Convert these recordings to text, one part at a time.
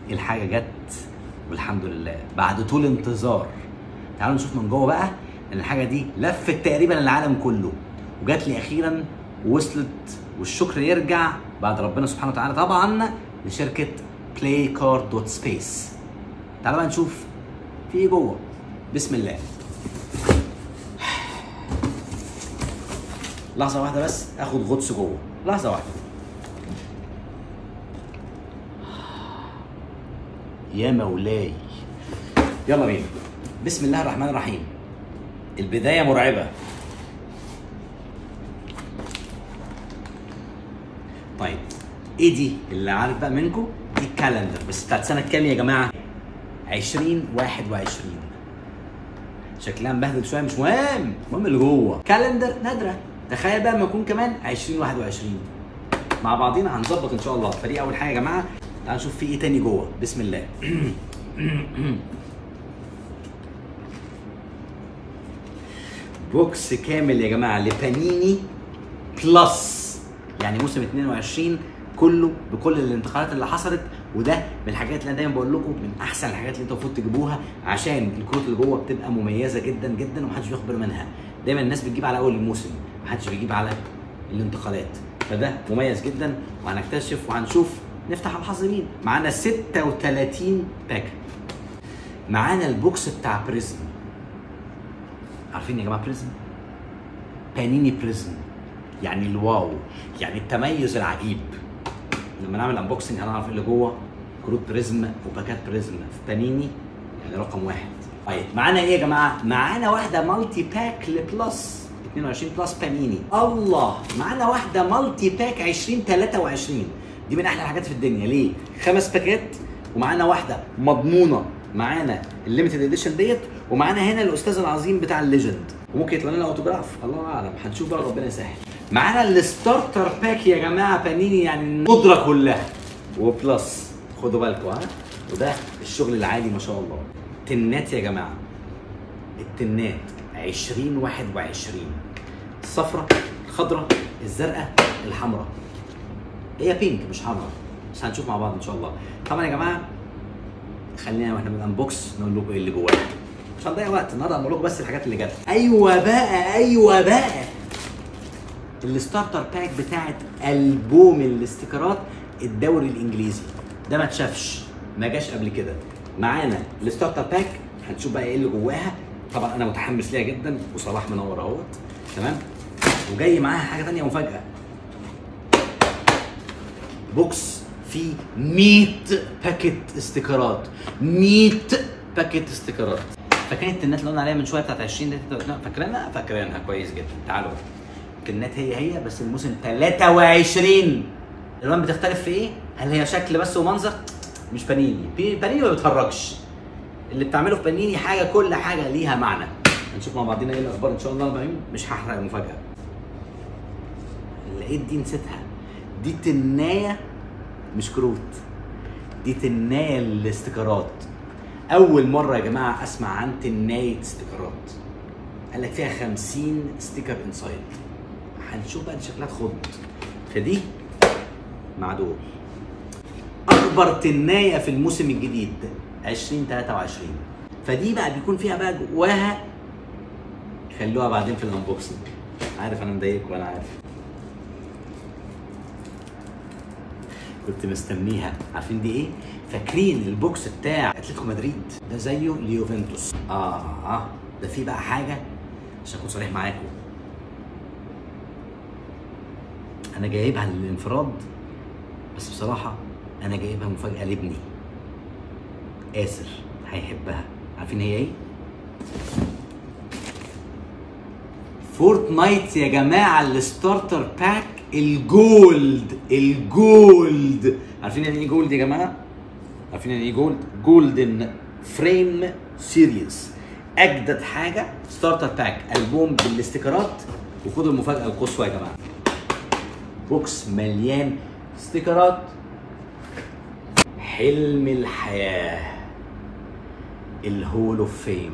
الحاجه جت والحمد لله بعد طول انتظار تعالوا نشوف من جوه بقى ان الحاجه دي لفت تقريبا العالم كله وجات لي اخيرا ووصلت والشكر يرجع بعد ربنا سبحانه وتعالى طبعا لشركه بلاي كارد دوت سبيس تعالوا بقى نشوف في ايه جوه بسم الله لحظه واحده بس اخد غطس جوه لحظه واحده يا مولاي يلا بينا بسم الله الرحمن الرحيم البدايه مرعبه طيب ايه دي اللي عارف بقى منكم دي الكالندر بس بتاعت سنه كام يا جماعه 2021 شكلها مبهدل شويه مش مهم المهم اللي جوه كالندر نادره تخيل بقى لما يكون كمان 2021 مع بعضينا هنظبط ان شاء الله فدي اول حاجه يا جماعه تعالوا نشوف في ايه تاني جوه بسم الله بوكس كامل يا جماعه لبانيني بلس يعني موسم 22 كله بكل الانتقالات اللي حصلت وده من الحاجات اللي انا دايما بقول لكم من احسن الحاجات اللي انتوا المفروض تجيبوها عشان الكروت اللي جوه بتبقى مميزه جدا جدا ومحدش بياخد باله منها دايما الناس بتجيب على اول الموسم محدش بيجيب على الانتقالات فده مميز جدا وهنكتشف وهنشوف نفتح على الحظ مين معانا 36 باك معانا البوكس بتاع بريزم عارفين يا جماعه بريزم بانيني بريزم يعني الواو يعني التميز العجيب لما نعمل انبوكسنج هنعرف اللي جوه كروت بريزم وباكات بريزم في بانيني يعني رقم واحد طيب معانا ايه يا جماعه؟ معانا واحده مالتي باك لبلس 22 بلس بانيني الله معانا واحده مالتي باك 2023 دي من احلى الحاجات في الدنيا ليه؟ خمس باكات ومعانا واحده مضمونه معانا الليمتد اديشن ديت ومعانا هنا الاستاذ العظيم بتاع الليجند وممكن يطلع لنا اوتوجراف الله اعلم هنشوف بقى ربنا يسهل معانا الستارتر باك يا جماعه بانيني يعني القدره كلها وبلس خدوا بالكم ها وده الشغل العالي ما شاء الله تنات يا جماعه التنات 2021 الصفراء الخضراء الزرقاء الحمراء هي بينك مش حمراء بس هنشوف مع بعض ان شاء الله طبعا يا جماعه خلينا واحنا بنانبوكس نقول لكم ايه اللي جواها مش هنضيع وقت النهارده هنقول لكم بس الحاجات اللي جت ايوه بقى ايوه بقى الستارتر باك بتاعت البوم الاستيكرات الدوري الانجليزي ده ما اتشافش ما جاش قبل كده معانا الستارتر باك هنشوف بقى ايه اللي جواها طبعا انا متحمس ليها جدا وصلاح منور اهوت تمام وجاي معاها حاجه ثانيه مفاجاه بوكس فيه 100 باكيت استيكرات 100 باكيت استيكرات فاكرين التنات اللي قلنا عليها من شويه بتاعت 20 دي فاكرينها فاكرينها كويس جدا تعالوا التنات هي هي بس الموسم 23 الالوان بتختلف في ايه؟ هل هي شكل بس ومنظر؟ مش بانيني بي- بانيني ما بيتهرجش اللي بتعمله في بانيني حاجه كل حاجه ليها معنى هنشوف مع بعضنا ايه الاخبار ان شاء الله المهم مش هحرق المفاجاه لقيت دي نسيتها دي تنايه مش كروت دي تنايه الاستيكرات اول مره يا جماعه اسمع عن تنايه استيكرات قال لك فيها 50 ستيكر انسايد هنشوف بقى دي شكلها تخض فدي مع دول اكبر تنايه في الموسم الجديد 2023 فدي بقى بيكون فيها بقى جواها خلوها بعدين في الانبوكسنج عارف انا مضايقك وانا عارف كنت مستنيها عارفين دي ايه فاكرين البوكس بتاع اتلتيكو مدريد ده زيه ليوفنتوس اه اه ده في بقى حاجه عشان اكون صريح معاكم انا جايبها للانفراد بس بصراحه انا جايبها مفاجاه لابني اسر هيحبها عارفين هي ايه فورتنايت يا جماعه الستارتر باك الجولد الجولد عارفين يعني ايه جولد يا جماعه عارفين يعني ايه جولد جولدن فريم سيريز اجدد حاجه ستارتر باك البوم بالاستيكرات وخدوا المفاجاه القصوى يا جماعه بوكس مليان ستيكرات حلم الحياه الهول اوف فيم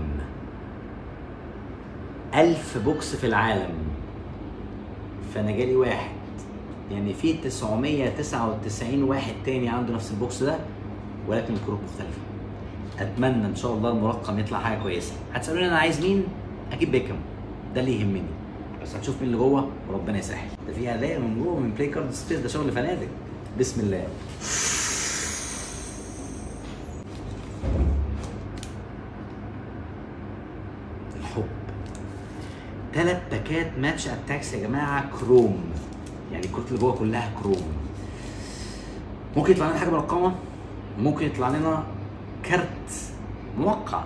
ألف بوكس في العالم فأنا جالي واحد يعني في 999 واحد تاني عنده نفس البوكس ده ولكن الكروت مختلفه اتمنى ان شاء الله المرقم يطلع حاجه كويسه هتسالوني انا عايز مين اكيد بيكم ده اللي يهمني بس هنشوف مين اللي جوه وربنا يسهل ده فيها هدايا من جوه من بلاي كارد سبيس ده شغل فنادق بسم الله الحب ثلاث باكات ماتش اتاكس يا جماعه كروم يعني الكروت اللي جوه كلها كروم ممكن يطلع لنا حاجه مرقمه ممكن يطلع لنا كارت موقع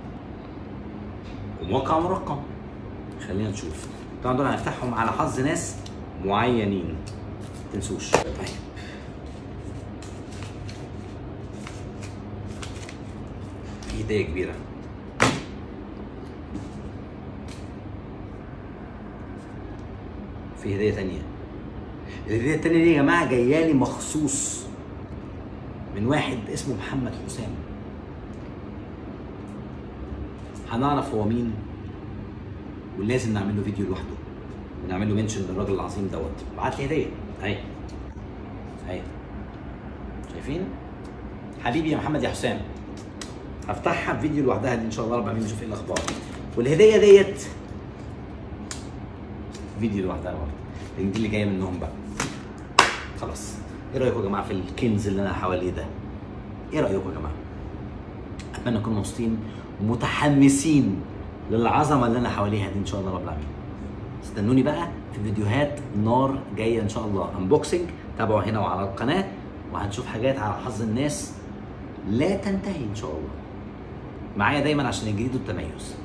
وموقع مرقم خلينا نشوف طبعا دول هنفتحهم على حظ ناس معينين تنسوش طيب في هديه كبيره في هديه تانية الهديه التانية دي يا جماعه جايه لي مخصوص من واحد اسمه محمد حسام هنعرف هو مين ولازم نعمل له فيديو لوحده ونعمل له منشن للراجل العظيم دوت بعت لي هديه اهي اهي شايفين حبيبي يا محمد يا حسام هفتحها بفيديو لوحدها دي ان شاء الله رب العالمين نشوف ايه الاخبار والهديه ديت فيديو لوحدها برضه لان دي اللي جايه منهم بقى خلاص ايه رايكم يا جماعه في الكنز اللي انا حواليه ده ايه رايكم يا جماعه اتمنى تكونوا مبسوطين ومتحمسين للعظمه اللي انا حواليها دي ان شاء الله رب العالمين استنوني بقى في فيديوهات نار جايه ان شاء الله انبوكسنج تابعوا هنا وعلى القناه وهنشوف حاجات على حظ الناس لا تنتهي ان شاء الله معايا دايما عشان الجديد والتميز